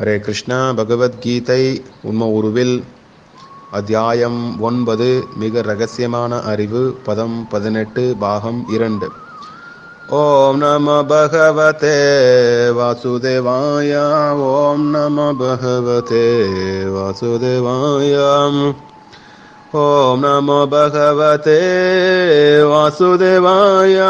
ஹரே கிருஷ்ணா பகவத்கீதை உண்ம உருவில் அத்தியாயம் ஒன்பது மிக ரகசியமான அறிவு பதம் பதினெட்டு பாகம் இரண்டு ஓம் நம பகவதே வாசுதேவாய ஓம் நம பகவதே வாசுதேவாய ஓம் நம பகவதே வாசுதேவாய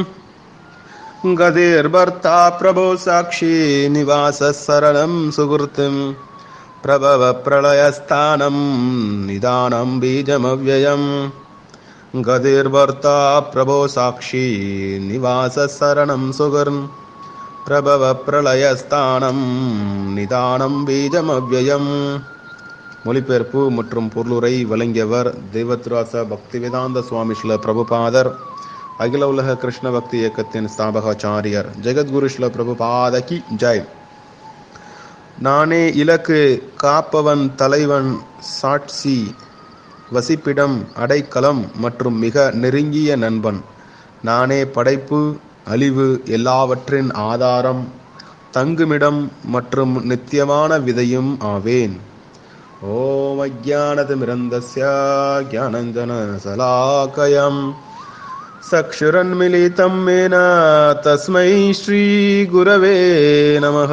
गतिर्भर्ता प्रभो साक्षी निवासः सरलं सुहृतिम् प्रभवप्रलयस्थानं निदानं बीजमव्ययम् गतिर्भर्ता प्रभो साक्षी निवासः शरणं सुगर्न् பிரபவப்பிரளயஸ்தானம் நிதானம் பீஜமவ்யயம் மொழிபெயர்ப்பு மற்றும் பொருளுரை வழங்கியவர் தெய்வத்ராச பக்திவேதாந்த சுவாமி ஸ்ல பிரபுபாதர் அகில உலக கிருஷ்ண பக்தி இயக்கத்தின் ஸ்தாபகாச்சாரியர் ஜெகத்குரு ஸ்ல பிரபுபாத கி ஜெய் நானே இலக்கு காப்பவன் தலைவன் சாட்சி வசிப்பிடம் அடைக்கலம் மற்றும் மிக நெருங்கிய நண்பன் நானே படைப்பு அழிவு எல்லாவற்றின் ஆதாரம் தங்குமிடம் மற்றும் நித்தியமான விதையும் ஆவேன் ஓம் அஜானதமிரந்தஸ்ய ஜானஞ்சன சலாக்கயம் चक्षुरन्मिलितं मेन तस्मै श्रीगुरवे नमः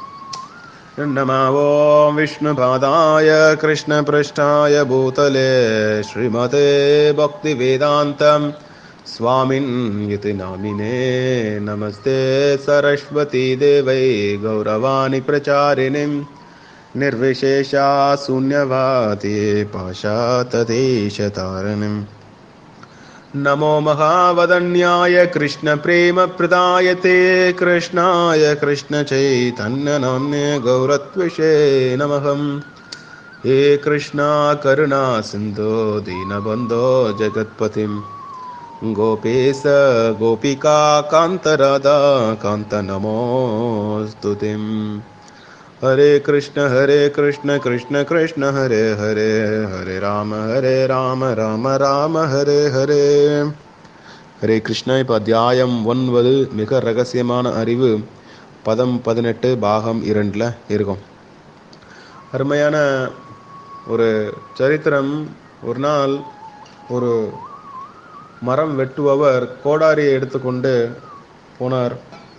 नमो विष्णुपादाय कृष्णपृष्ठाय भूतले श्रीमते भक्तिवेदान्तं स्वामिन् इति नामिने नमस्ते सरस्वती देवै गौरवाणि प्रचारिणीं निर्विशेषा शून्यवाति पाशातदेशतारिणीम् नमो महावदन्याय कृष्णप्रेमप्रदाय ते कृष्णाय कृष्णचैतन्यनाम्ने गौरत्विषे नमः हे कृष्णा करुणा सिन्धो दीनबन्धो जगत्पतिं गोपेश गोपिका कान्तराधा कान्तनमोऽस्तु तिम् हरे कृष्ण हरे कृष्ण कृष्ण कृष्ण हरे हरे हरे राम हरे राम ராம ராம ஹரே ஹரே ஹரே கிருஷ்ணா இப்போ அத்தியாயம் ஒன்பது மிக ரகசியமான அறிவு பதம் பதினெட்டு பாகம் இரண்டில் இருக்கும் அருமையான ஒரு சரித்திரம் ஒரு நாள் ஒரு மரம் வெட்டுபவர் கோடாரியை எடுத்துக்கொண்டு போனார்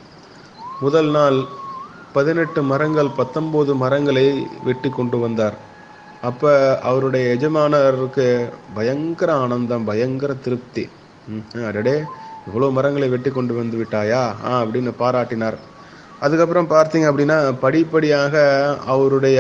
முதல் நாள் பதினெட்டு மரங்கள் பத்தொம்போது மரங்களை வெட்டி கொண்டு வந்தார் அப்போ அவருடைய எஜமானருக்கு பயங்கர ஆனந்தம் பயங்கர திருப்தி அடடே இவ்வளோ மரங்களை வெட்டி கொண்டு வந்து விட்டாயா ஆ அப்படின்னு பாராட்டினார் அதுக்கப்புறம் பார்த்தீங்க அப்படின்னா படிப்படியாக அவருடைய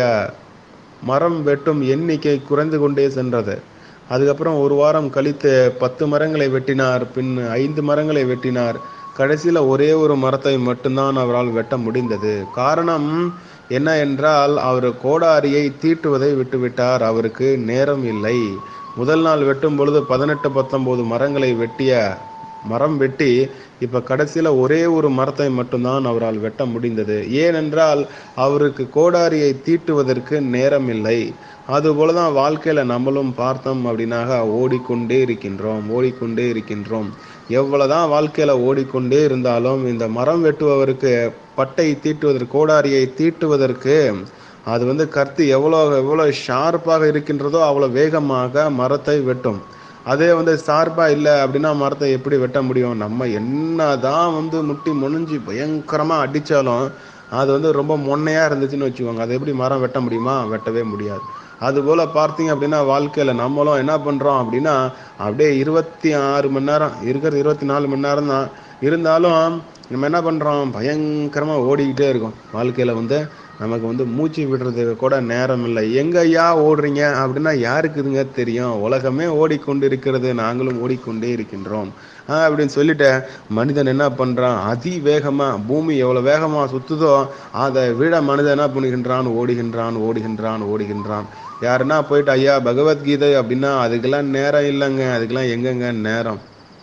மரம் வெட்டும் எண்ணிக்கை குறைந்து கொண்டே சென்றது அதுக்கப்புறம் ஒரு வாரம் கழித்து பத்து மரங்களை வெட்டினார் பின் ஐந்து மரங்களை வெட்டினார் கடைசியில் ஒரே ஒரு மரத்தை மட்டும்தான் அவரால் வெட்ட முடிந்தது காரணம் என்ன என்றால் அவர் கோடாரியை தீட்டுவதை விட்டுவிட்டார் அவருக்கு நேரம் இல்லை முதல் நாள் வெட்டும் பொழுது பதினெட்டு பத்தொன்பது மரங்களை வெட்டிய மரம் வெட்டி இப்ப கடைசியில ஒரே ஒரு மரத்தை மட்டும்தான் அவரால் வெட்ட முடிந்தது ஏனென்றால் அவருக்கு கோடாரியை தீட்டுவதற்கு நேரம் இல்லை அதுபோலதான் வாழ்க்கையில நம்மளும் பார்த்தோம் அப்படின்னாக ஓடிக்கொண்டே இருக்கின்றோம் ஓடிக்கொண்டே இருக்கின்றோம் எவ்வளவுதான் வாழ்க்கையில ஓடிக்கொண்டே இருந்தாலும் இந்த மரம் வெட்டுபவருக்கு பட்டை தீட்டுவதற்கு கோடாரியை தீட்டுவதற்கு அது வந்து கத்தி எவ்வளோ எவ்வளோ ஷார்ப்பாக இருக்கின்றதோ அவ்வளோ வேகமாக மரத்தை வெட்டும் அதே வந்து ஷார்ப்பாக இல்லை அப்படின்னா மரத்தை எப்படி வெட்ட முடியும் நம்ம என்னதான் வந்து முட்டி முனிஞ்சு பயங்கரமாக அடித்தாலும் அது வந்து ரொம்ப மொன்னையாக இருந்துச்சுன்னு வச்சுக்கோங்க அதை எப்படி மரம் வெட்ட முடியுமா வெட்டவே முடியாது அதுபோல் பார்த்தீங்க அப்படின்னா வாழ்க்கையில் நம்மளும் என்ன பண்ணுறோம் அப்படின்னா அப்படியே இருபத்தி ஆறு மணி நேரம் இருக்கிறது இருபத்தி நாலு மணி நேரம் தான் இருந்தாலும் நம்ம என்ன பண்ணுறோம் பயங்கரமாக ஓடிக்கிட்டே இருக்கோம் வாழ்க்கையில் வந்து நமக்கு வந்து மூச்சு விடுறதுக்கு கூட நேரம் இல்லை எங்க ஐயா ஓடுறீங்க அப்படின்னா யாருக்குதுங்க தெரியும் உலகமே ஓடிக்கொண்டு இருக்கிறது நாங்களும் ஓடிக்கொண்டே இருக்கின்றோம் அப்படின்னு சொல்லிட்டு மனிதன் என்ன பண்றான் அதிவேகமா பூமி எவ்வளவு வேகமா சுத்துதோ அதை விட மனிதன் என்ன பண்ணுகின்றான் ஓடுகின்றான் ஓடுகின்றான் ஓடுகின்றான் யாருன்னா போயிட்டு ஐயா பகவத்கீதை அப்படின்னா அதுக்கெல்லாம் நேரம் இல்லைங்க அதுக்கெல்லாம் எங்கெங்க நேரம்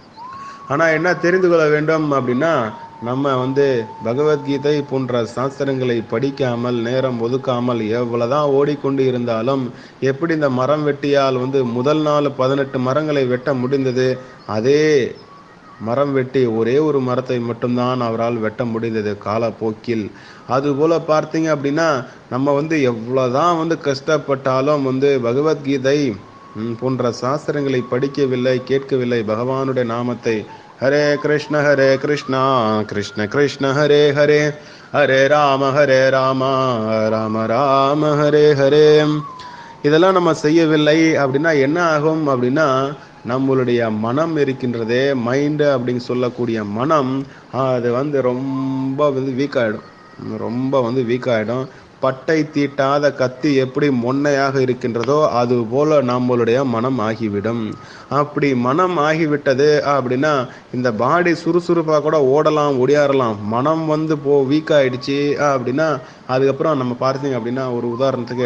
ஆனா என்ன தெரிந்து கொள்ள வேண்டும் அப்படின்னா நம்ம வந்து பகவத்கீதை போன்ற சாஸ்திரங்களை படிக்காமல் நேரம் ஒதுக்காமல் எவ்வளவுதான் ஓடிக்கொண்டு இருந்தாலும் எப்படி இந்த மரம் வெட்டியால் வந்து முதல் நாள் பதினெட்டு மரங்களை வெட்ட முடிந்தது அதே மரம் வெட்டி ஒரே ஒரு மரத்தை மட்டும்தான் அவரால் வெட்ட முடிந்தது காலப்போக்கில் அதுபோல பார்த்தீங்க அப்படின்னா நம்ம வந்து எவ்வளோதான் வந்து கஷ்டப்பட்டாலும் வந்து பகவத்கீதை ம், போன்ற சாஸ்திரங்களை படிக்கவில்லை கேட்கவில்லை பகவானுடைய நாமத்தை ஹரே கிருஷ்ண ஹரே கிருஷ்ணா கிருஷ்ண கிருஷ்ண ஹரே ஹரே ஹரே ராம ஹரே ராம ராம ராம ஹரே ஹரே இதெல்லாம் நம்ம செய்யவில்லை அப்படின்னா என்ன ஆகும் அப்படின்னா நம்மளுடைய மனம் இருக்கின்றதே மைண்டு அப்படின்னு சொல்லக்கூடிய மனம் அது வந்து ரொம்ப வந்து வீக் ஆகிடும் ரொம்ப வந்து வீக் ஆகிடும் பட்டை தீட்டாத கத்தி எப்படி மொன்னையாக இருக்கின்றதோ அது போல நம்மளுடைய மனம் ஆகிவிடும் அப்படி மனம் ஆகிவிட்டது அப்படின்னா இந்த பாடி சுறுசுறுப்பாக கூட ஓடலாம் ஒடியாறலாம் மனம் வந்து போ வீக் ஆயிடுச்சு அப்படின்னா அதுக்கப்புறம் நம்ம பார்த்தீங்க அப்படின்னா ஒரு உதாரணத்துக்கு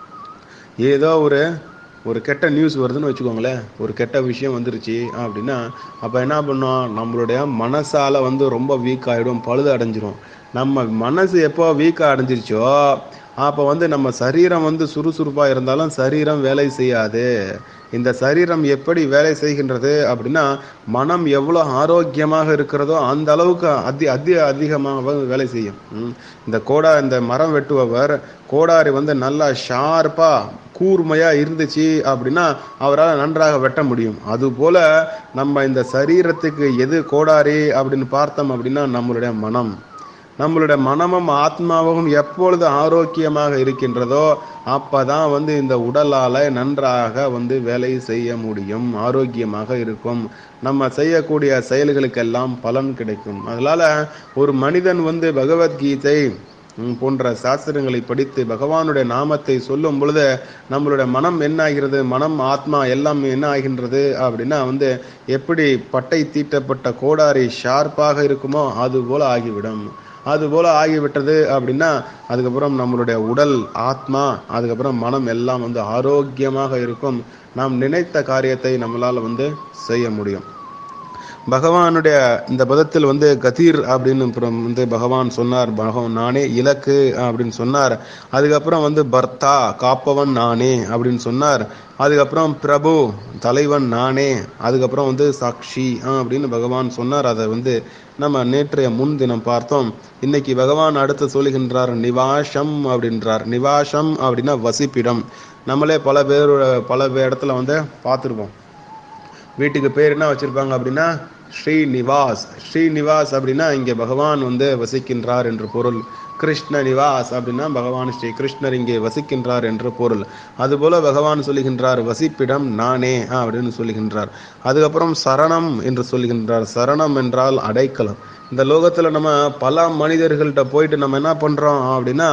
ஏதோ ஒரு ஒரு கெட்ட நியூஸ் வருதுன்னு வச்சுக்கோங்களேன் ஒரு கெட்ட விஷயம் வந்துருச்சு அப்படின்னா அப்போ என்ன பண்ணோம் நம்மளுடைய மனசால வந்து ரொம்ப வீக் ஆகிடும் பழுது அடைஞ்சிரும் நம்ம மனசு எப்போ வீக் அடைஞ்சிருச்சோ அப்போ வந்து நம்ம சரீரம் வந்து சுறுசுறுப்பாக இருந்தாலும் சரீரம் வேலை செய்யாது இந்த சரீரம் எப்படி வேலை செய்கின்றது அப்படின்னா மனம் எவ்வளோ ஆரோக்கியமாக இருக்கிறதோ அந்த அளவுக்கு அதி அதி அதிகமாக வேலை செய்யும் ம். இந்த கோடா இந்த மரம் வெட்டுபவர் கோடாரி வந்து நல்லா ஷார்ப்பாக கூர்மையாக இருந்துச்சு அப்படின்னா அவரால் நன்றாக வெட்ட முடியும் அதுபோல நம்ம இந்த சரீரத்துக்கு எது கோடாரி அப்படின்னு பார்த்தோம் அப்படின்னா நம்மளுடைய மனம் நம்மளுடைய மனமும் ஆத்மாவும் எப்பொழுது ஆரோக்கியமாக இருக்கின்றதோ அப்பதான் வந்து இந்த உடலால நன்றாக வந்து வேலை செய்ய முடியும் ஆரோக்கியமாக இருக்கும் நம்ம செய்யக்கூடிய செயல்களுக்கெல்லாம் பலன் கிடைக்கும் அதனால ஒரு மனிதன் வந்து பகவத்கீதை ம், போன்ற சாஸ்திரங்களை படித்து பகவானுடைய நாமத்தை சொல்லும் பொழுது நம்மளுடைய மனம் என்ன ஆகிறது மனம் ஆத்மா எல்லாம் என்ன ஆகின்றது அப்படின்னா வந்து எப்படி பட்டை தீட்டப்பட்ட கோடாரி ஷார்ப்பாக இருக்குமோ அது போல ஆகிவிடும் அது போல ஆகிவிட்டது அப்படின்னா அதுக்கப்புறம் நம்மளுடைய உடல் ஆத்மா அதுக்கப்புறம் மனம் எல்லாம் வந்து ஆரோக்கியமாக இருக்கும் நாம் நினைத்த காரியத்தை நம்மளால வந்து செய்ய முடியும் பகவானுடைய இந்த பதத்தில் வந்து கதீர் அப்படின்னு அப்புறம் வந்து பகவான் சொன்னார் பகவான் நானே இலக்கு அப்படின்னு சொன்னார் அதுக்கப்புறம் வந்து பர்த்தா காப்பவன் நானே அப்படின்னு சொன்னார் அதுக்கப்புறம் பிரபு தலைவன் நானே அதுக்கப்புறம் வந்து சாட்சி ஆ, அப்படின்னு பகவான் சொன்னார் அதை வந்து நம்ம நேற்றைய முன்தினம் பார்த்தோம் இன்னைக்கு பகவான் அடுத்து சொல்லுகின்றார் நிவாஷம் அப்படின்றார் நிவாஷம் அப்படின்னா வசிப்பிடம் நம்மளே பல பேர் பல இடத்துல வந்து பார்த்துருப்போம் வீட்டுக்கு பேர் என்ன வச்சிருப்பாங்க அப்படின்னா ஸ்ரீநிவாஸ் ஸ்ரீநிவாஸ் அப்படின்னா இங்கே பகவான் வந்து வசிக்கின்றார் என்று பொருள் கிருஷ்ண நிவாஸ் அப்படின்னா பகவான் ஸ்ரீ கிருஷ்ணர் இங்கே வசிக்கின்றார் என்று பொருள் அதுபோல பகவான் சொல்லுகின்றார் வசிப்பிடம் நானே ஆ, அப்படின்னு சொல்லுகின்றார் அதுக்கப்புறம் சரணம் என்று சொல்லுகின்றார் சரணம் என்றால் அடைக்கலம் இந்த லோகத்துல நம்ம பல மனிதர்கள்ட்ட போயிட்டு நம்ம என்ன பண்றோம் அப்படின்னா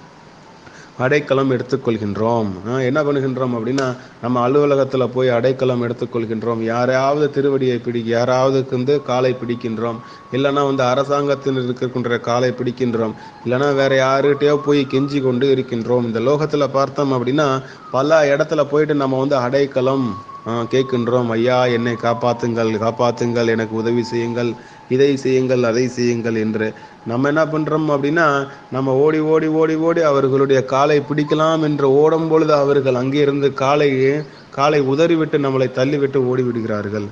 அடைக்கலம் எடுத்துக்கொள்கின்றோம் ஆஹ் என்ன பண்ணுகின்றோம் அப்படின்னா நம்ம அலுவலகத்தில் போய் அடைக்கலம் எடுத்துக்கொள்கின்றோம் யாரையாவது திருவடியை பிடி யாராவதுக்கு வந்து காலை பிடிக்கின்றோம் இல்லைன்னா வந்து அரசாங்கத்தில் இருக்கின்ற காலை பிடிக்கின்றோம் இல்லைன்னா வேற யாருகிட்டயோ போய் கெஞ்சி கொண்டு இருக்கின்றோம் இந்த லோகத்தில் பார்த்தோம் அப்படின்னா பல இடத்துல போயிட்டு நம்ம வந்து அடைக்கலம் ஆஹ் கேட்கின்றோம் ஐயா என்னை காப்பாத்துங்கள் காப்பாத்துங்கள் எனக்கு உதவி செய்யுங்கள் இதை செய்யுங்கள் அதை செய்யுங்கள் என்று நம்ம என்ன பண்றோம் அப்படின்னா நம்ம ஓடி ஓடி ஓடி ஓடி அவர்களுடைய காலை பிடிக்கலாம் என்று ஓடும் பொழுது அவர்கள் அங்கே இருந்து காலை காலை உதறிவிட்டு நம்மளை தள்ளிவிட்டு ஓடி விடுகிறார்கள்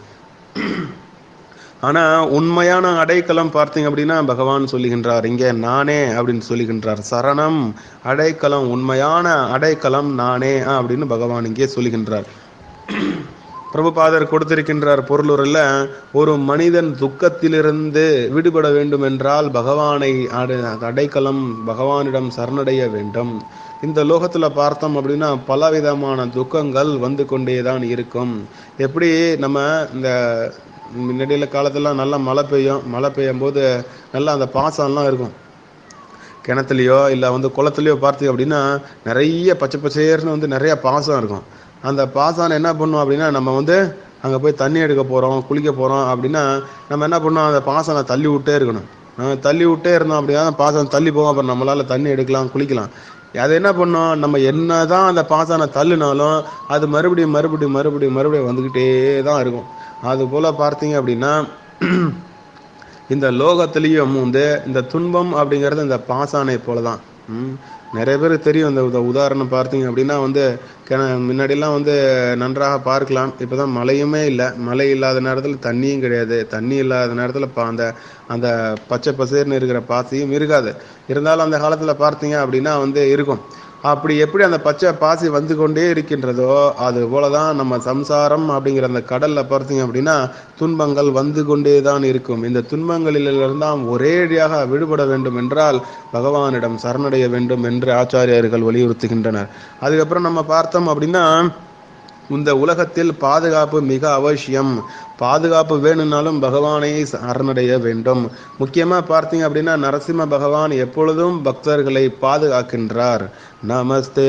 ஆனா உண்மையான அடைக்கலம் பார்த்தீங்க அப்படின்னா பகவான் சொல்லுகின்றார் இங்கே நானே அப்படின்னு சொல்லுகின்றார் சரணம் அடைக்கலம் உண்மையான அடைக்கலம் நானே ஆ, அப்படின்னு பகவான் இங்கே சொல்லுகின்றார் பிரபுபாதர் கொடுத்திருக்கின்றார் பொருளுரில் ஒரு மனிதன் துக்கத்திலிருந்து விடுபட வேண்டும் என்றால் பகவானை அடை- அடைக்கலம் பகவானிடம் சரணடைய வேண்டும் இந்த லோகத்துல பார்த்தோம் அப்படின்னா பலவிதமான துக்கங்கள் வந்து கொண்டேதான் இருக்கும் எப்படி நம்ம இந்த முன்னாடியில காலத்துல நல்லா மழை பெய்யும் மழை பெய்யும் போது நல்லா அந்த பாசம்லாம் இருக்கும் கிணத்துலையோ இல்லை வந்து குளத்துலையோ பார்த்தீங்க அப்படின்னா நிறைய பச்சை பச்சையர்னு வந்து நிறைய பாசம் இருக்கும் அந்த பாசம் என்ன பண்ணும் அப்படின்னா நம்ம வந்து அங்கே போய் தண்ணி எடுக்க போகிறோம் குளிக்க போகிறோம் அப்படின்னா நம்ம என்ன பண்ணோம் அந்த பாசனை தள்ளி விட்டே இருக்கணும் அஹ் தள்ளி விட்டே இருந்தோம் அப்படின்னா அந்த பாசனம் தள்ளி போகும் அப்புறம் நம்மளால தண்ணி எடுக்கலாம் குளிக்கலாம் அது என்ன பண்ணோம் நம்ம என்னதான் அந்த பாசனை தள்ளினாலும் அது மறுபடியும் மறுபடியும் மறுபடியும் மறுபடியும் வந்துக்கிட்டே தான் இருக்கும் அது போல பார்த்தீங்க அப்படின்னா இந்த லோகத்திலையும் வந்து இந்த துன்பம் அப்படிங்கிறது இந்த பாசானை போல தான் ம். நிறைய பேருக்கு தெரியும் இந்த உத- உதாரணம் பார்த்தீங்க அப்படின்னா வந்து கிண முன்னாடிலாம் வந்து நன்றாக பார்க்கலாம் இப்போதான் மழையுமே இல்லை மழை இல்லாத நேரத்தில் தண்ணியும் கிடையாது தண்ணி இல்லாத நேரத்தில் பா அந்த அந்த பச்சை பசேர்னு இருக்கிற பாசியும் இருக்காது இருந்தாலும் அந்த காலத்தில் பார்த்தீங்க அப்படின்னா வந்து இருக்கும் அப்படி எப்படி அந்த பச்சை பாசி வந்து கொண்டே இருக்கின்றதோ அது போலதான் நம்ம சம்சாரம் அப்படிங்கிற அந்த கடல்ல பார்த்தீங்க அப்படின்னா துன்பங்கள் வந்து கொண்டே தான் இருக்கும் இந்த துன்பங்களிலிருந்தாம் ஒரேடியாக விடுபட வேண்டும் என்றால் பகவானிடம் சரணடைய வேண்டும் என்று ஆச்சாரியர்கள் வலியுறுத்துகின்றனர் அதுக்கப்புறம் நம்ம பார்த்தோம் அப்படின்னா இந்த உலகத்தில் பாதுகாப்பு மிக அவசியம் பாதுகாப்பு வேணும்னாலும் பகவானை சரணடைய வேண்டும் முக்கியமா பார்த்தீங்க அப்படின்னா நரசிம்ம பகவான் எப்பொழுதும் பக்தர்களை பாதுகாக்கின்றார் நமஸ்தே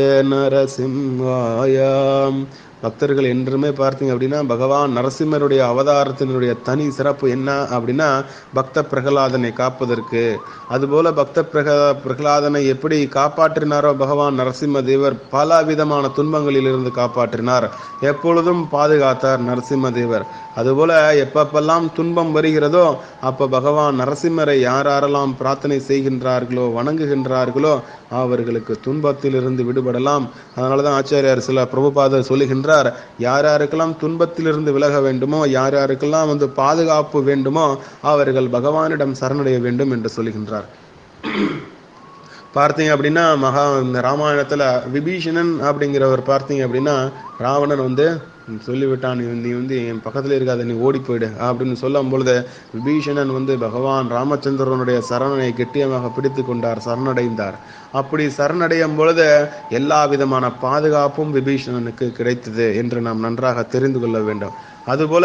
நரசிம்ஹாயாம் பக்தர்கள் என்றுமே பார்த்தீங்க அப்படின்னா பகவான் நரசிம்மருடைய அவதாரத்தினுடைய தனி சிறப்பு என்ன அப்படின்னா பக்த பிரகலாதனை காப்பதற்கு அதுபோல பக்த பிரக பிரகலாதனை எப்படி காப்பாற்றினாரோ பகவான் நரசிம்ம தேவர் பல விதமான துன்பங்களில் இருந்து காப்பாற்றினார் எப்பொழுதும் பாதுகாத்தார் நரசிம்ம தேவர் அதுபோல எப்பப்பெல்லாம் துன்பம் வருகிறதோ அப்ப பகவான் நரசிம்மரை யார் யாரெல்லாம் பிரார்த்தனை செய்கின்றார்களோ வணங்குகின்றார்களோ அவர்களுக்கு துன்பத்திலிருந்து விடுபடலாம் அதனாலதான் ஆச்சாரியார் சில பிரபுபாதர் சொல்லுகின்றார் யார் யாருக்கெல்லாம் துன்பத்திலிருந்து விலக வேண்டுமோ யார் யாருக்கெல்லாம் வந்து பாதுகாப்பு வேண்டுமோ அவர்கள் பகவானிடம் சரணடைய வேண்டும் என்று சொல்லுகின்றார் பார்த்தீங்க அப்படின்னா மகா இந்த ராமாயணத்துல விபீஷணன் அப்படிங்கிறவர் பார்த்தீங்க அப்படின்னா ராவணன் வந்து சொல்லிவிட்டான் நீ வந்து- நீ வந்து என் பக்கத்துல இருக்காத நீ ஓடி போயிடு அப்படின்னு சொல்லும் பொழுது விபீஷணன் வந்து பகவான் ராமச்சந்திரனுடைய சரணனை கெட்டியமாக பிடித்து கொண்டார் சரணடைந்தார் அப்படி சரணடையும் பொழுது எல்லா விதமான பாதுகாப்பும் விபீஷணனுக்கு கிடைத்தது என்று நாம் நன்றாக தெரிந்து கொள்ள வேண்டும் அதுபோல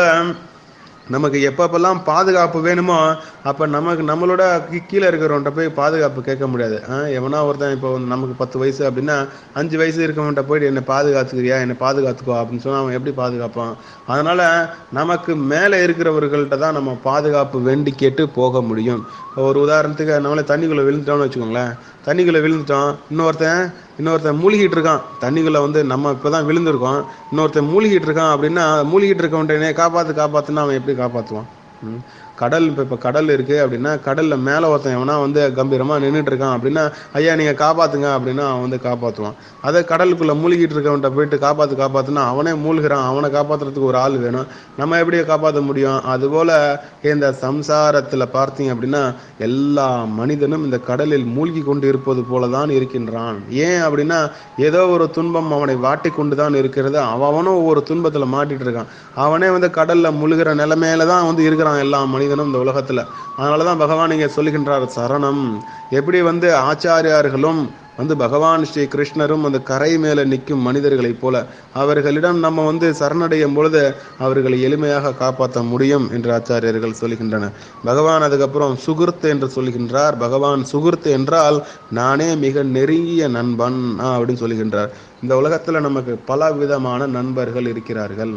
நமக்கு எப்பப்பெல்லாம் பாதுகாப்பு வேணுமோ அப்ப நமக்கு நம்மளோட கீ- கீழே இருக்கிறவன்ட்ட போய் பாதுகாப்பு கேட்க முடியாது ஆ, எவனா ஒருத்தன் இப்போ வந்து நமக்கு பத்து வயசு அப்படின்னா அஞ்சு வயசு இருக்கவன்ட்ட போயிட்டு என்னை பாதுகாத்துக்கிறியா என்னை பாதுகாத்துக்கோ அப்படின்னு சொன்னா அவன் எப்படி பாதுகாப்பான் அதனால நமக்கு மேலே இருக்கிறவர்கள்ட்ட தான் நம்ம பாதுகாப்பு வேண்டி கேட்டு போக முடியும் ஒரு உதாரணத்துக்கு நம்மளே தண்ணிக்குள்ள விழுந்துட்டோம்னு வச்சுக்கோங்களேன் தண்ணிக்குள்ள விழுந்துட்டோம் இன்னொருத்தன் இன்னொருத்தன் மூழ்கிட்டு இருக்கான் தண்ணிக்குள்ள வந்து நம்ம இப்பதான் விழுந்திருக்கோம் இன்னொருத்தன் மூழ்கிட்டு இருக்கான் அப்படின்னா மூழ்கிட்டு இருக்கவன்ட்டே காப்பாத்து காப்பாத்துன்னா அவன் எப்படி காப்பாத்துவான் ம். கடல் இப்ப இப்ப கடல் இருக்கு அப்படின்னா கடல்ல மேல ஒருத்தன் எவனா வந்து கம்பீரமா நின்னுட்டு இருக்கான் அப்படின்னா ஐயா நீங்க காப்பாத்துங்க அப்படின்னா அவன் வந்து காப்பாத்துவான் அதே கடலுக்குள்ள மூழ்கிட்டு இருக்கவன்ட்ட போயிட்டு காப்பாத்து காப்பாத்துனா அவனே மூழ்கிறான் அவனை காப்பாத்துறதுக்கு ஒரு ஆள் வேணும் நம்ம எப்படி காப்பாத்த முடியும் அதுபோல இந்த சம்சாரத்துல பார்த்தீங்க அப்படின்னா எல்லா மனிதனும் இந்த கடலில் மூழ்கி கொண்டு இருப்பது போலதான் இருக்கின்றான் ஏன் அப்படின்னா ஏதோ ஒரு துன்பம் அவனை வாட்டி கொண்டு தான் இருக்கிறது அவனும் ஒவ்வொரு துன்பத்துல மாட்டிட்டு இருக்கான் அவனே வந்து கடல்ல முழுகிற நிலைமையில தான் வந்து இருக்கிறான் எல்லா மனிதனும் இந்த உலகத்துல அதனாலதான் பகவான் இங்க சொல்லுகின்றார் சரணம் எப்படி வந்து ஆச்சாரியார்களும் வந்து பகவான் ஸ்ரீ கிருஷ்ணரும் அந்த கரை மேல நிற்கும் மனிதர்களைப் போல அவர்களிடம் நம்ம வந்து சரணடையும் பொழுது அவர்களை எளிமையாக காப்பாற்ற முடியும் என்று ஆச்சாரியர்கள் சொல்கின்றனர் பகவான் அதுக்கப்புறம் சுகிர்த் என்று சொல்கின்றார் பகவான் சுகிர்த் என்றால் நானே மிக நெருங்கிய நண்பன் ஆ, அப்படின்னு சொல்லுகின்றார் இந்த உலகத்துல நமக்கு பல விதமான நண்பர்கள் இருக்கிறார்கள்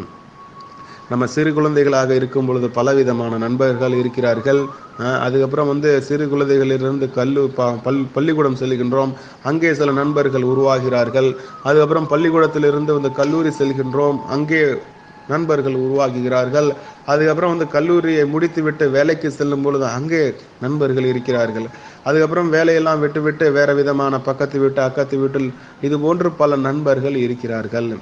நம்ம சிறு குழந்தைகளாக இருக்கும் பொழுது பலவிதமான நண்பர்கள் இருக்கிறார்கள் அஹ் அதுக்கப்புறம் வந்து சிறு குழந்தைகளிலிருந்து கல்லு ப- பல் பள்ளிக்கூடம் செல்கின்றோம் அங்கே சில நண்பர்கள் உருவாகிறார்கள் அதுக்கப்புறம் பள்ளிக்கூடத்திலிருந்து வந்து கல்லூரி செல்கின்றோம் அங்கே நண்பர்கள் உருவாகுகிறார்கள் அதுக்கப்புறம் வந்து கல்லூரியை முடித்துவிட்டு வேலைக்கு செல்லும் பொழுது அங்கே நண்பர்கள் இருக்கிறார்கள் அதுக்கப்புறம் வேலையெல்லாம் விட்டுவிட்டு வேற விதமான பக்கத்து வீட்டு அக்கத்து வீட்டில் இது போன்று பல நண்பர்கள் இருக்கிறார்கள்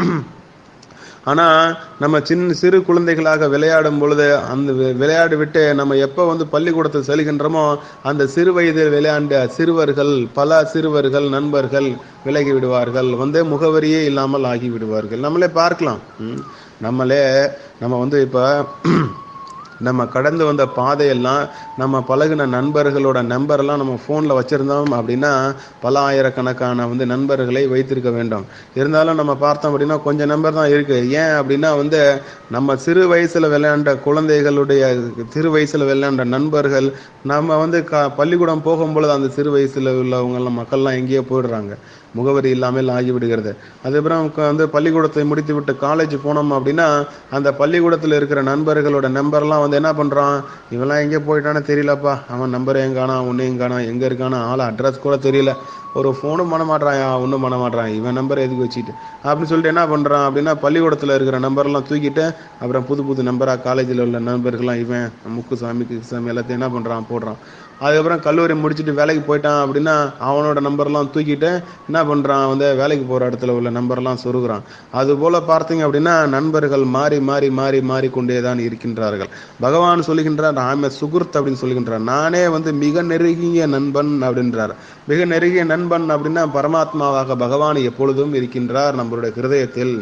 ஆனா நம்ம சின்ன சிறு குழந்தைகளாக விளையாடும் பொழுது அந்த வி- விளையாடி விட்டு நம்ம எப்ப வந்து பள்ளிக்கூடத்தில் செல்கின்றோமோ அந்த சிறு வயதில் விளையாண்ட சிறுவர்கள் பல சிறுவர்கள் நண்பர்கள் விலகி விடுவார்கள் வந்து முகவரியே இல்லாமல் ஆகி விடுவார்கள் நம்மளே பார்க்கலாம் ம். நம்மளே நம்ம வந்து இப்ப நம்ம கடந்து வந்த பாதையெல்லாம் நம்ம பழகுன நண்பர்களோட நம்பர்லாம் நம்ம ஃபோனில் வச்சுருந்தோம் அப்படின்னா பல ஆயிரக்கணக்கான வந்து நண்பர்களை வைத்திருக்க வேண்டும் இருந்தாலும் நம்ம பார்த்தோம் அப்படின்னா கொஞ்சம் நம்பர் தான் இருக்கு ஏன் அப்படின்னா வந்து நம்ம சிறு வயசுல விளையாண்ட குழந்தைகளுடைய சிறு வயசுல விளையாண்ட நண்பர்கள் நம்ம வந்து க பள்ளிக்கூடம் போகும்பொழுது அந்த சிறு வயசுல உள்ளவங்க மக்கள்லாம் எங்கேயோ போயிடுறாங்க முகவரி இல்லாமல் ஆகிவிடுகிறது அதுக்கப்புறம் க- வந்து பள்ளிக்கூடத்தை முடித்து விட்டு காலேஜ் போனோம் அப்படின்னா அந்த பள்ளிக்கூடத்தில் இருக்கிற நண்பர்களோட நம்பர்லாம் வந்து என்ன பண்றான் இவெல்லாம் எங்கே போயிட்டானே தெரியலப்பா அவன் நம்பர் எங்க காணா உன்னையும் காணா எங்க இருக்கானா ஆள் அட்ரஸ் கூட தெரியல ஒரு ஃபோனும் பண்ண மாட்றான் ஒன்றும் பண்ண மாட்றான் இவன் நம்பர் எதுக்கு வச்சுட்டு அப்படின்னு சொல்லிட்டு என்ன பண்றான் அப்படின்னா பள்ளிக்கூடத்தில் இருக்கிற நம்பர்லாம் தூக்கிட்டு அப்புறம் புது புது நம்பரா காலேஜில் உள்ள நண்பர்கள்லாம் இவன் முக்குசாமி கிக்குசாமி எல்லாத்தையும் என்ன பண்றான் போடுறான் அதுக்கப்புறம் கல்லூரி முடிச்சுட்டு வேலைக்கு போயிட்டான் அப்படின்னா அவனோட நம்பர்லாம் தூக்கிட்டு என்ன பண்ணுறான் வந்து வேலைக்கு போகிற இடத்துல உள்ள நம்பர்லாம் சொருகிறான் அதுபோல் பார்த்தீங்க அப்படின்னா நண்பர்கள் மாறி மாறி மாறி மாறிக்கொண்டே தான் இருக்கின்றார்கள் பகவான் சொல்லுகின்றார் ஆமே சுகுர்த் அப்படின்னு சொல்லுகின்றார் நானே வந்து மிக நெருங்கிய நண்பன் அப்படின்றார் மிக நெருங்கிய நண்பன் அப்படின்னா பரமாத்மாவாக பகவான் எப்பொழுதும் இருக்கின்றார் நம்மளுடைய ஹிருதயத்தில்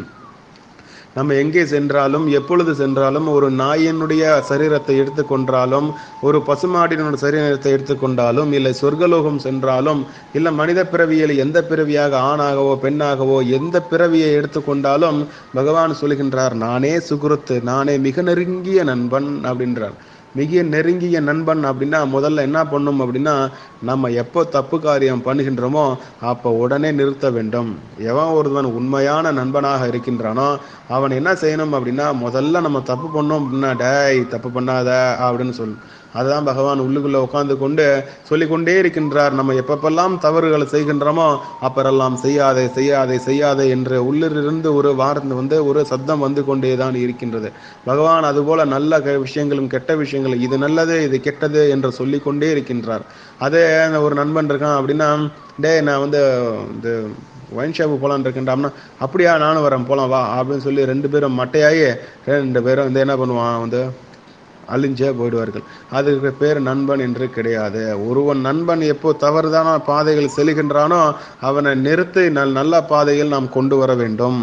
நம்ம எங்கே சென்றாலும் எப்பொழுது சென்றாலும் ஒரு நாயினுடைய சரீரத்தை எடுத்துக்கொண்டாலும் ஒரு பசுமாடினுடைய சரீரத்தை எடுத்துக்கொண்டாலும் இல்லை சொர்க்கலோகம் சென்றாலும் இல்லை மனித பிறவியில் எந்த பிறவியாக ஆணாகவோ பெண்ணாகவோ எந்த பிறவியை எடுத்துக்கொண்டாலும் பகவான் சொல்கின்றார் நானே சுகுருத்து நானே மிக நெருங்கிய நண்பன் அப்படின்றார் மிக நெருங்கிய நண்பன் அப்படின்னா முதல்ல என்ன பண்ணும் அப்படின்னா நம்ம எப்போ தப்பு காரியம் பண்ணுகின்றோமோ அப்போ உடனே நிறுத்த வேண்டும் எவன் ஒருவன் உண்மையான நண்பனாக இருக்கின்றானோ அவன் என்ன செய்யணும் அப்படின்னா முதல்ல நம்ம தப்பு பண்ணோம் அப்படின்னா டேய் தப்பு பண்ணாத அப்படின்னு சொல் அதுதான் பகவான் உள்ளுக்குள்ள உட்கார்ந்து கொண்டு சொல்லிக்கொண்டே இருக்கின்றார் நம்ம எப்பப்பெல்லாம் தவறுகளை செய்கின்றோமோ அப்பரெல்லாம் செய்யாதே செய்யாதே செய்யாதே என்று உள்ளிருந்து ஒரு வார்த்தை வந்து ஒரு சத்தம் வந்து கொண்டே தான் இருக்கின்றது பகவான் அதுபோல நல்ல க- விஷயங்களும் கெட்ட விஷயங்களும் இது நல்லது இது கெட்டது என்று சொல்லிக்கொண்டே இருக்கின்றார் அதே ஒரு நண்பன் இருக்கான் அப்படின்னா டேய் நான் வந்து இந்த ஒயின் ஷாப்பு போலான்னு இருக்கேன்டாம்னா அப்படியா நானும் வரேன் போலாம் வா அப்படின்னு சொல்லி ரெண்டு பேரும் மட்டையாகி ரெண்டு பேரும் வந்து என்ன பண்ணுவான் வந்து அழிஞ்சே போயிடுவார்கள் அதுக்கு பேர் நண்பன் என்று கிடையாது ஒருவன் நண்பன் எப்போ தவறுதான பாதைகள் செல்கின்றானோ அவனை நிறுத்தி நல் நல்ல பாதையில் நாம் கொண்டு வர வேண்டும்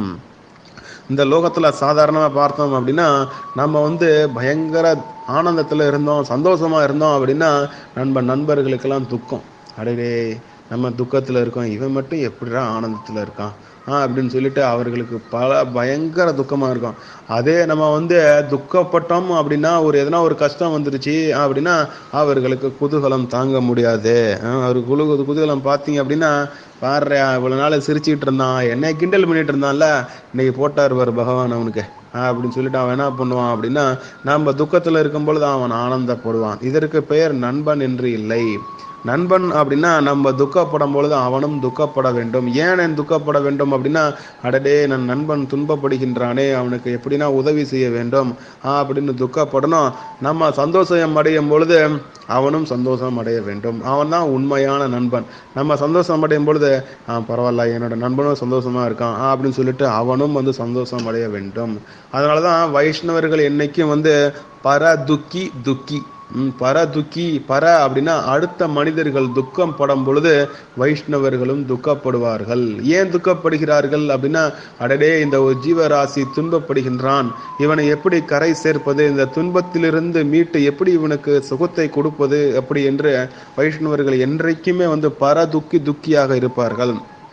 இந்த லோகத்தில் சாதாரணமாக பார்த்தோம் அப்படின்னா நம்ம வந்து பயங்கர ஆனந்தத்தில் இருந்தோம் சந்தோஷமா இருந்தோம் அப்படின்னா நண்பன் நண்பர்களுக்கெல்லாம் துக்கம் அடடே நம்ம துக்கத்தில் இருக்கோம் இவன் மட்டும் எப்படிடா ஆனந்தத்தில் இருக்கான் ஆ அப்படின்னு சொல்லிட்டு அவர்களுக்கு பல பயங்கர துக்கமாக இருக்கும் அதே நம்ம வந்து துக்கப்பட்டோம் அப்படின்னா ஒரு எதனா ஒரு கஷ்டம் வந்துருச்சு அப்படின்னா அவர்களுக்கு குதூகலம் தாங்க முடியாது ஆ, அவருக்கு குழு குதூகலம் பார்த்தீங்க அப்படின்னா பாரு இவ்வளவு நாள் சிரிச்சுக்கிட்டு இருந்தான் என்னை கிண்டல் பண்ணிட்டு இருந்தான்ல இன்னைக்கு போட்டார் பாரு பகவான் அவனுக்கு ஆ, அப்படின்னு சொல்லிட்டு அவன் என்ன பண்ணுவான் அப்படின்னா நம்ம துக்கத்துல இருக்கும் பொழுது அவன் ஆனந்தப்படுவான் இதற்கு பெயர் நண்பன் என்று இல்லை நண்பன் அப்படின்னா நம்ம துக்கப்படும் பொழுது அவனும் துக்கப்பட வேண்டும் ஏன் நான் துக்கப்பட வேண்டும் அப்படின்னா அடடே நன் நண்பன் துன்பப்படுகின்றானே அவனுக்கு எப்படின்னா உதவி செய்ய வேண்டும் ஆ, அப்படின்னு துக்கப்படணும் நம்ம சந்தோஷம் அடையும் பொழுது அவனும் சந்தோஷம் அடைய வேண்டும் அவன் தான் உண்மையான நண்பன் நம்ம சந்தோஷம் அடையும் பொழுது ஆ பரவாயில்ல என்னோட நண்பனும் சந்தோஷமா இருக்கான் ஆ, அப்படின்னு சொல்லிட்டு அவனும் வந்து சந்தோஷம் அடைய வேண்டும் அதனால தான் வைஷ்ணவர்கள் என்னைக்கும் வந்து பர துக்கி துக்கி ம், பர துக்கி பர அப்படின்னா அடுத்த மனிதர்கள் துக்கம் படும் பொழுது வைஷ்ணவர்களும் துக்கப்படுவார்கள் ஏன் துக்கப்படுகிறார்கள் அப்படின்னா அடடே இந்த ஒரு ஜீவராசி துன்பப்படுகின்றான் இவனை எப்படி கரை சேர்ப்பது இந்த துன்பத்திலிருந்து மீட்டு எப்படி இவனுக்கு சுகத்தை கொடுப்பது அப்படி என்று வைஷ்ணவர்கள் என்றைக்குமே வந்து பர துக்கி துக்கியாக இருப்பார்கள்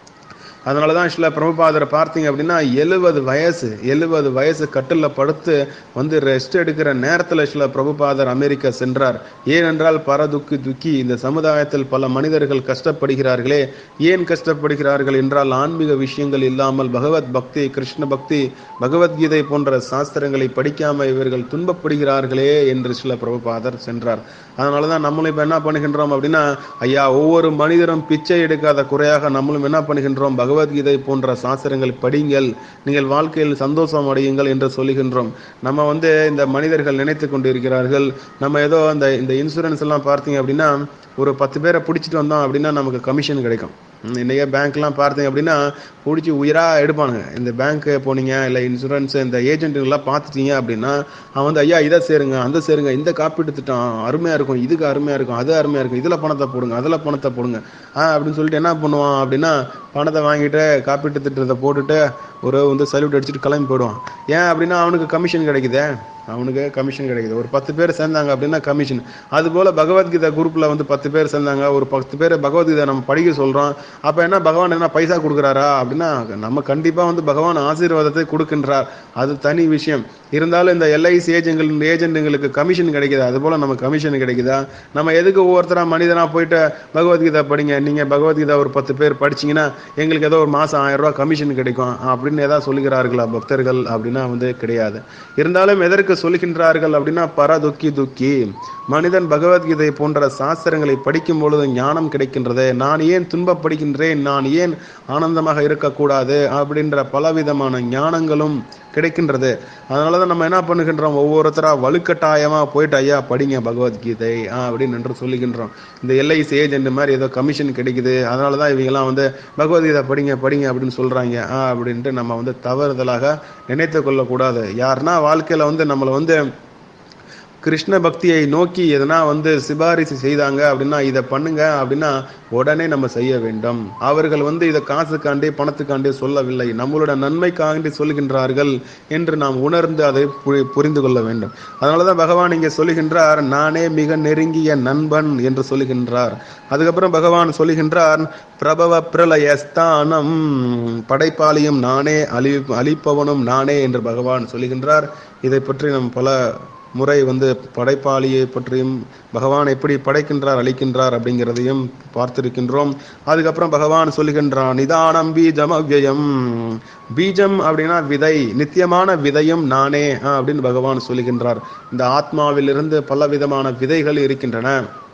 அதனால தான் சில பிரபுபாதரை பார்த்தீங்க அப்படின்னா எழுபது வயசு எழுபது வயசு கட்டில் படுத்து வந்து ரெஸ்ட் எடுக்கிற நேரத்தில் சில பிரபுபாதர் அமெரிக்கா சென்றார் ஏனென்றால் பரதுக்கி துக்கி இந்த சமுதாயத்தில் பல மனிதர்கள் கஷ்டப்படுகிறார்களே ஏன் கஷ்டப்படுகிறார்கள் என்றால் ஆன்மீக விஷயங்கள் இல்லாமல் பகவத் பக்தி கிருஷ்ண பக்தி பகவத்கீதை போன்ற சாஸ்திரங்களை படிக்காம இவர்கள் துன்பப்படுகிறார்களே என்று சில பிரபுபாதர் சென்றார் அதனால தான் நம்மளும் இப்போ என்ன பண்ணுகின்றோம் அப்படின்னா ஐயா ஒவ்வொரு மனிதரும் பிச்சை எடுக்காத குறையாக நம்மளும் என்ன பண்ணுகின்றோம் பகவத்கீதை போன்ற சாஸ்திரங்கள் படிங்கள் நீங்கள் வாழ்க்கையில் சந்தோஷம் அடையுங்கள் என்று சொல்லுகின்றோம் நம்ம வந்து இந்த மனிதர்கள் நினைத்து கொண்டிருக்கிறார்கள் நம்ம ஏதோ அந்த இந்த இன்சூரன்ஸ் எல்லாம் பார்த்தீங்க அப்படின்னா ஒரு பத்து பேரை பிடிச்சிட்டு வந்தோம் அப்படின்னா நமக்கு கமிஷன் கிடைக்கும் ம், இன்னைக்கு பேங்க்லாம் பார்த்தீங்க அப்படின்னா பிடிச்சி உயிராக எடுப்பானுங்க இந்த பேங்க்கு போனீங்க இல்லை இன்சூரன்ஸ் இந்த ஏஜென்ட்டுங்கெல்லாம் பார்த்துட்டீங்க அப்படின்னா அவன் வந்து ஐயா இதை சேருங்க அந்த சேருங்க இந்த காப்பீட்டு திட்டம் அருமையாக இருக்கும் இதுக்கு அருமையாக இருக்கும் அது அருமையாக இருக்கும் இதில் பணத்தை போடுங்க அதில் பணத்தை போடுங்க ஆ அப்படின்னு சொல்லிட்டு என்ன பண்ணுவான் அப்படின்னா பணத்தை வாங்கிட்டு காப்பீட்டு திட்டத்தை போட்டுட்டு ஒரு வந்து சல்யூட் அடிச்சுட்டு கிளம்பி போயிடுவான் ஏன் அப்படின்னா அவனுக்கு கமிஷன் கிடைக்குதே அவனுக்கு கமிஷன் கிடைக்குது ஒரு பத்து பேர் சேர்ந்தாங்க அப்படின்னா கமிஷன் அதுபோல் பகவத்கீதை குரூப்பில் வந்து பத்து பேர் சேர்ந்தாங்க ஒரு பத்து பேர் பகவத்கீதை நம்ம படிக்க சொல்கிறோம் அப்போ என்ன பகவான் என்ன பைசா கொடுக்குறாரா அப்படின்னா நம்ம கண்டிப்பாக வந்து பகவான் ஆசீர்வாதத்தை கொடுக்கின்றார் அது தனி விஷயம் இருந்தாலும் இந்த எல்ஐசி ஏஜென்ட்கள் ஏஜென்ட்டுங்களுக்கு கமிஷன் கிடைக்குது அதுபோல் நம்ம கமிஷன் கிடைக்குதா நம்ம எதுக்கு ஒவ்வொருத்தராக மனிதனாக போயிட்டு பகவத்கீதை படிங்க நீங்கள் பகவத்கீதை ஒரு பத்து பேர் படிச்சீங்கன்னா எங்களுக்கு ஏதோ ஒரு மாதம் ஆயிரம் ரூபாய் கமிஷன் கிடைக்கும் அப்படின்னு ஏதாவது சொல்லுகிறார்களா பக்தர்கள் அப்படின்னா வந்து கிடையாது இருந்தாலும் எதற்கு சொல்கின்றார்கள் அப்படின்னா பரதுக்கி துக்கி மனிதன் பகவத்கீதை போன்ற சாஸ்திரங்களை படிக்கும் பொழுது ஞானம் கிடைக்கின்றது நான் ஏன் துன்பப்படுகின்றேன் நான் ஏன் ஆனந்தமாக இருக்கக்கூடாது அப்படின்ற பலவிதமான ஞானங்களும் கிடைக்கின்றது அதனால தான் நம்ம என்ன பண்ணுகின்றோம் ஒவ்வொருத்தரா வலுக்கட்டாயமா போயிட்டு ஐயா படிங்க பகவத்கீதை ஆ, அப்படின்னு என்று சொல்லுகின்றோம் இந்த எல்ஐசி ஏஜென்ட் மாதிரி ஏதோ கமிஷன் கிடைக்குது அதனால தான் இவங்கெல்லாம் வந்து பகவத்கீதை படிங்க படிங்க அப்படின்னு சொல்றாங்க ஆ அப்படின்ட்டு நம்ம வந்து தவறுதலாக நினைத்து கொள்ளக்கூடாது யாருன்னா வாழ்க்கையில வந்து நம்மளை வந்து கிருஷ்ண பக்தியை நோக்கி எதனா வந்து சிபாரிசு செய்தாங்க அப்படின்னா இதை பண்ணுங்க அப்படின்னா உடனே நம்ம செய்ய வேண்டும் அவர்கள் வந்து இதை காசுக்காண்டி பணத்துக்காண்டி சொல்லவில்லை நம்மளோட நன்மைக்காண்டி சொல்கின்றார்கள் என்று நாம் உணர்ந்து அதை பு- புரிந்து கொள்ள வேண்டும் அதனாலதான் பகவான் இங்கே சொல்லுகின்றார் நானே மிக நெருங்கிய நண்பன் என்று சொல்லுகின்றார் அதுக்கப்புறம் பகவான் சொல்லுகின்றார் பிரபவ பிரளயஸ்தானம் படைப்பாளியும் நானே அழி அழிப்பவனும் நானே என்று பகவான் சொல்லுகின்றார் இதை பற்றி நாம் பல முறை வந்து படைப்பாளியை பற்றியும் பகவான் எப்படி படைக்கின்றார் அழிக்கின்றார் அப்படிங்கிறதையும் பார்த்திருக்கின்றோம் அதுக்கப்புறம் பகவான் சொல்லுகின்றான் நிதானம் பீஜம் அவ்யயம் பீஜம் அப்படின்னா விதை நித்தியமான விதையும் நானே ஆ, அப்படின்னு பகவான் சொல்லுகின்றார் இந்த ஆத்மாவிலிருந்து பல விதமான விதைகள் இருக்கின்றன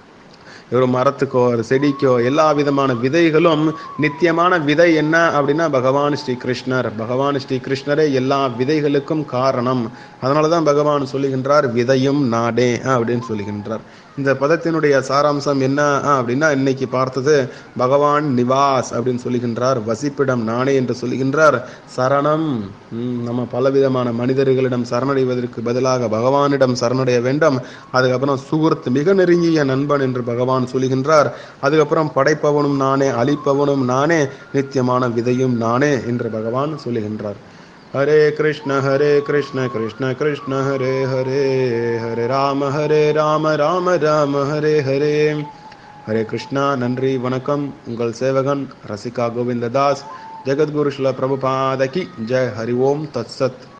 ஒரு மரத்துக்கோ ஒரு செடிக்கோ எல்லா விதமான விதைகளும் நித்தியமான விதை என்ன அப்படின்னா பகவான் ஸ்ரீ கிருஷ்ணர் பகவான் ஸ்ரீ கிருஷ்ணரே எல்லா விதைகளுக்கும் காரணம் அதனால தான் பகவான் சொல்லுகின்றார் விதையும் நாடே அப்படின்னு சொல்லுகின்றார் இந்த பதத்தினுடைய சாராம்சம் என்ன அப்படின்னா இன்னைக்கு பார்த்தது பகவான் நிவாஸ் அப்படின்னு சொல்லுகின்றார் வசிப்பிடம் நானே என்று சொல்லுகின்றார் சரணம் ம், நம்ம பலவிதமான மனிதர்களிடம் சரணடைவதற்கு பதிலாக பகவானிடம் சரணடைய வேண்டும் அதுக்கப்புறம் சுகுர்த் மிக நெருங்கிய நண்பன் என்று பகவான் சொல்லுகின்றார் அதுக்கப்புறம் படைப்பவனும் நானே அழிப்பவனும் நானே நித்தியமான விதையும் நானே என்று பகவான் சொல்லுகின்றார் ஹரே கிருஷ்ண ஹரே கிருஷ்ண கிருஷ்ண கிருஷ்ண ஹரே ஹரே ஹரே ராம ஹரே ராம ராம ராம ஹரே ஹரே ஹரே கிருஷ்ணா நன்றி வணக்கம் உங்கள் சேவகன் ரசிகா கோவிந்ததாஸ் ஜெகத்குரு ஸ்ல பிரபுபாதகி ஜெய் ஹரி ஓம் தத்சத்